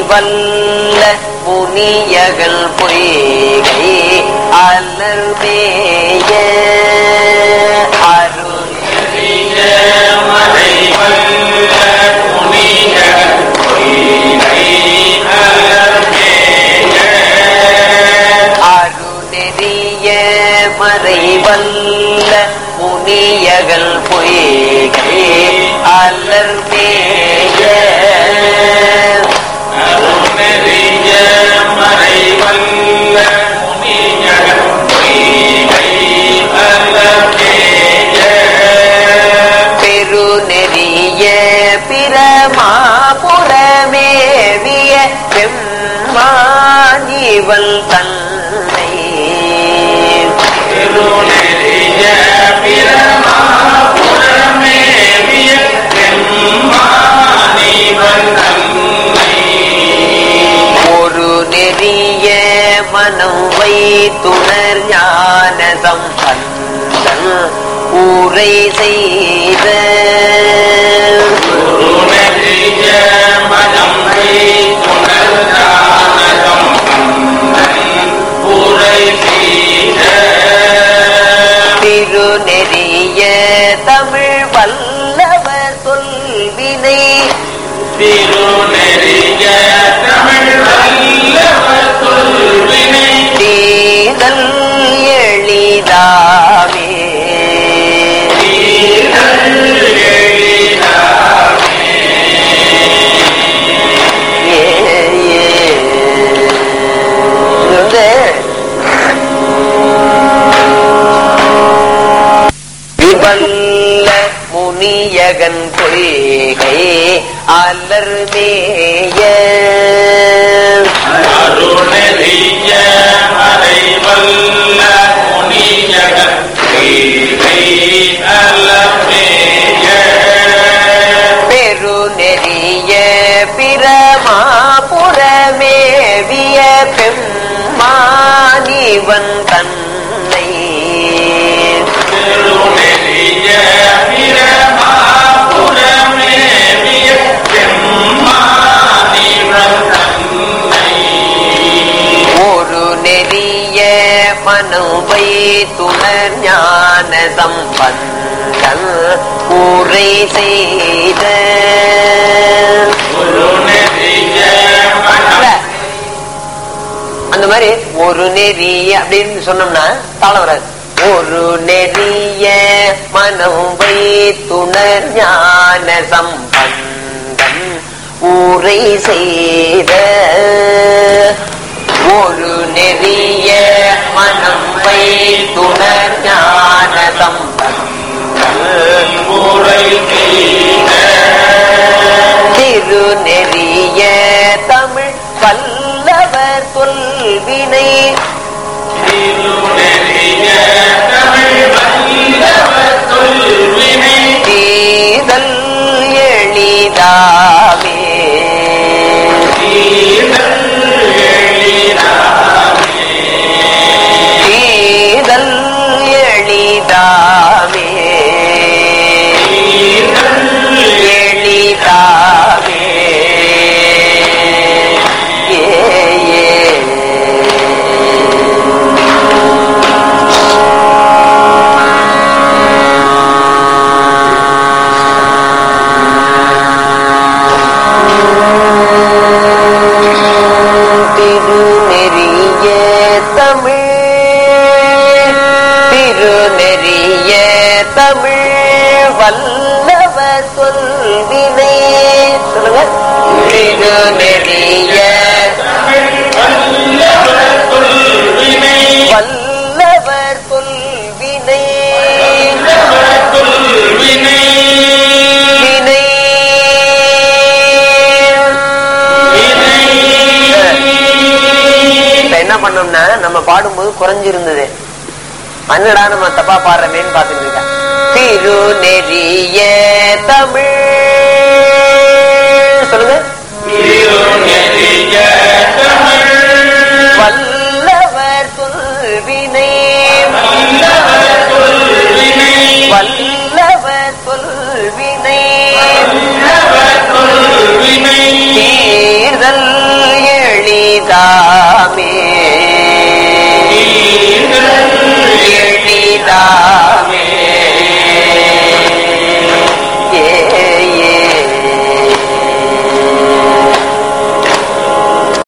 வல்ல முனியகள் பொய்கை அலர்மேய அருள் அருணெறிய மறைவல்ல முனியகள் பொய்கை அலர்மேய பெருநெறிய பிரமாபுரமேவிய பெம்மானிவள் தன்னை ஒரு நெறிய மனம் வைத்துணர் ஞான சம்பந்தன் ஊரை செய்த திருநெறிய தமிழ் வல்லவர் சொல்வினை திருநெறிய தமிழ் வல்லவர் சொல்வினை தீதல் எளிதாவே ஏ, ஏ. இது வந்து விவல்ல முனியகன் பொய்கை அலர்மேய அருணெறிய மறைவல்ல முனியகன் கீழை அலமேய பெருநெறிய பிரமாபுரமேவிய பெம்மானிவன் தன்னை திருநெறிய பிரமாபுரமேவிய பெம்மானிவன் தன்னை ஒரு நெறிய மனுவை துணர் ஞான சம்பந்தன் ஊரை செய்த குருநெறிய மனம் அந்த மாதிரி ஒரு நெறி அப்படின்னு சொன்னோம்னா தாளம் வராது ஒரு நெறிய மனவை துணர் ஞான சம்பந்தம் ஊரை செய்த ஒரு நெறிய மனவை துணர் ஞான சம்பந்தம் ஊரை செய்த திருநெறிய தமிழ் வல்லவர் சொல்வினை திருநெறிய தமிழ் வல்லவர் சொல்வினை தீதல் எளிதாவே தீதல் எழிலாமே. தீதல் எளிதாவே தீதல் எளிதாவே ஏ ஏ திருநெறிய தமிழ் திருநெறிய தமிழ் வல்லவர் சொல்வினை சொல்லுங்க திருநெறிய வல்லவர் சொல்வினை வல்லவர் சொல்வினை வல்லவர் சொல்வினை வினை இப்ப என்ன பண்ணோம்னா நம்ம பாடும்போது குறைஞ்சிருந்தது என்னடா நம்ம தப்பா பாடுறமேன்னு பாத்துட்டு இருக்கேன் திருநெறிய தமிழ் சொல்லுங்க திருநெறிய